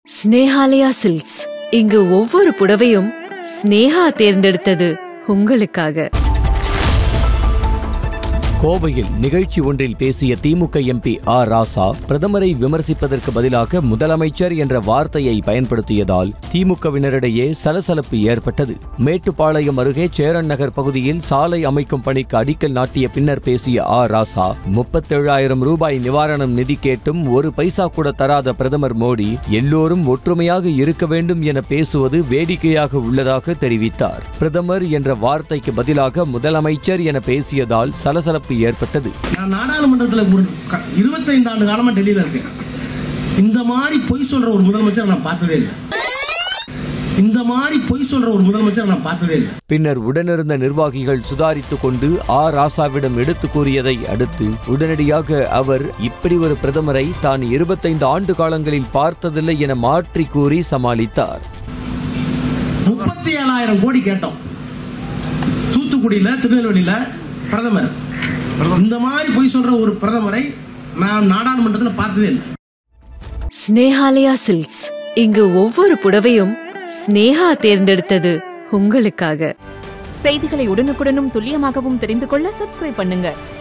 Snehalaya silks இங்கு ஒவ்வொரு புடவையும் ஸ்னேஹா தேர்ந்தெடுத்தது உங்களுக்காக கோவையில் நிகழ்ச்சி ஒன்றில் பேசிய திமுக எம்பி ஆர் ராசா பிரதமரை விமர்சிப்பதற்கு பதிலாக முதலமைச்சர் என்ற வார்த்தையை பயன்படுத்தியதால் திமுகவினரிடையே சலசலப்பு ஏற்பட்டது மேட்டுப்பாளையம் அருகே சேரன் நகர் பகுதியில் சாலை அமைக்கும் பணிக்கு அடிக்கல் நாட்டிய பின்னர் பேசிய ஆர் ராசா முப்பத்தேழாயிரம் ரூபாய் நிவாரணம் நிதி கேட்டும் ஒரு பைசா கூட தராத பிரதமர் மோடி எல்லோரும் ஒற்றுமையாக இருக்க வேண்டும் என பேசுவது வேடிக்கையாக உள்ளதாக தெரிவித்தார் பிரதமர் என்ற வார்த்தைக்கு பதிலாக முதலமைச்சர் என பேசியதால் சலசலப்பு ஏற்பட்டது நான் நாடாளுமன்றத்தில் ஒரு க- 25 ஆண்டு காலமா டெல்லியில இருக்கேன் இந்த மாதிரி பொய் சொல்ற ஒரு முதலமைச்சர் நான் பார்த்ததே இல்லை இந்த மாதிரி பொய் சொல்ற ஒரு முதலமைச்சர் நான் பார்த்ததே இல்லை பின்னர் உடனிருந்த நிர்வாகிகள் சுதாரித்துக் கொண்டு ஆ ராசாவிடம் எடுத்து கூறியதை அடுத்து உடனடியாக அவர் இப்படி ஒரு பிரதமரை தான் இருபத்தைந்து ஆண்டு காலங்களில் பார்த்ததில்லை என மாற்றி கூறி சமாளித்தார் முப்பத்தி ஏழாயிரம் கோடி கேட்டோம் தூத்துக்குடியில திருநெல்வேலியில பிரதமர் இந்த மாதிரி பொய் சொல்ற ஒரு பிரதமரை நான் நாடாளுமன்றத்தில் பார்த்ததே இல்லை ஸ்னேஹாலயா சில்க்ஸ் இங்கு ஒவ்வொரு புடவையும் ஸ்னேஹா தேர்ந்தெடுத்தது உங்களுக்காக செய்திகளை உடனுக்குடனும் துல்லியமாகவும் தெரிந்து கொள்ள சப்ஸ்கிரைப் பண்ணுங்க